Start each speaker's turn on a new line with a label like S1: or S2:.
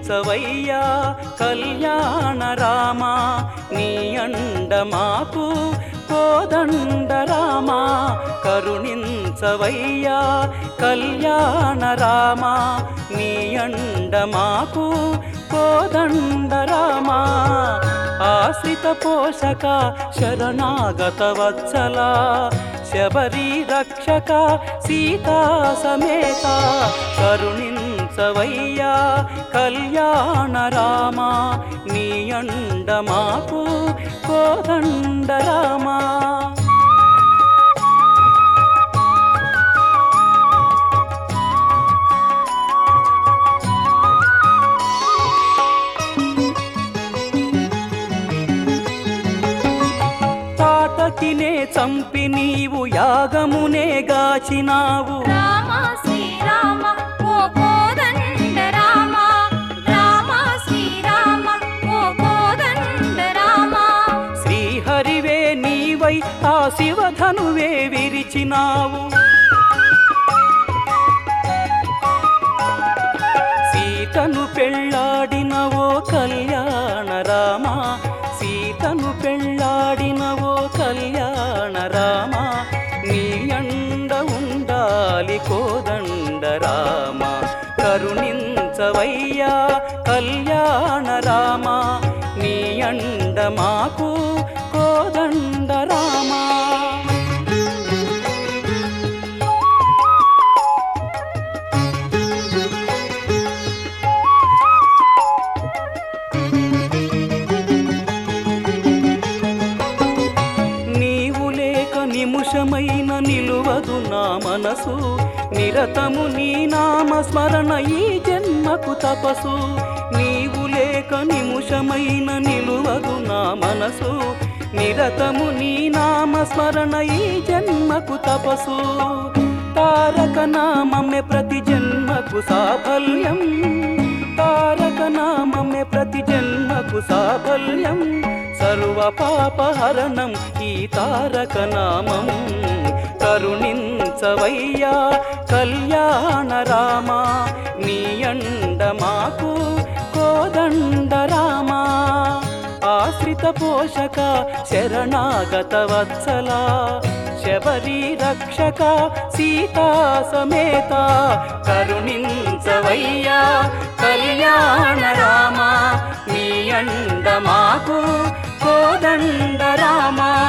S1: కరుణించవయ్యా కళ్యాణ రామ నీ అండ మాకు కోదండ రామ కరుణించవయ్యా కళ్యాణ రామ నీ అండ మాకు కోదండ రామ ఆశ్రిత పోషక శరణాగత వత్సల శబరి రక్షక సీతా సమేత కరుణించవయ్యా కళ్యాణ రామ నీ అండ మాకు కోదండ రామా తాటకినే చంపి నీవు యాగమునే గాచినావు
S2: రామ శ్రీరామ ఓ కోదండ రామ రామ శ్రీరామ ఓ కోదండ రామ
S1: శ్రీహరివే నీవై ఆ శివధనువే విరిచినావు సీతను పెళ్ళాడినవో కళ్యాణ రామ సీతను పెళ్ళాడినవో కళ్యాణ రామ నీ అండ ఉండాలి కోదండ రామ కరుణించవయ్యా కళ్యాణ రామ నీ అండ మాకు కోదండ రామా నీవు లేక నిముషమైన నిలువదు నా మనసు నిరతము నీ నామ స్మరణ ఈ జన్మకు తపసు నీవు లేక నిముషమైన నిలువదు నా మనసు నిరతము నీ నామ స్మరణ ఈ జన్మకు తపసు తారక నామమే ప్రతి జన్మకు సాఫల్యం తారక నామమే ప్రతి జన్మకు సాఫల్యం సర్వ పాపహరణం ఈ తారక నామం కరుణించవయ్యా కళ్యాణ రామ నీ అండ మాకు కోదండ రామా ఆశ్రిత పోషక శరణాగత వత్సల శబరి రక్షక సీతా సమేత కరుణించవయ్యా కళ్యాణ రామ నీ అండ మాకు కోదండ రామా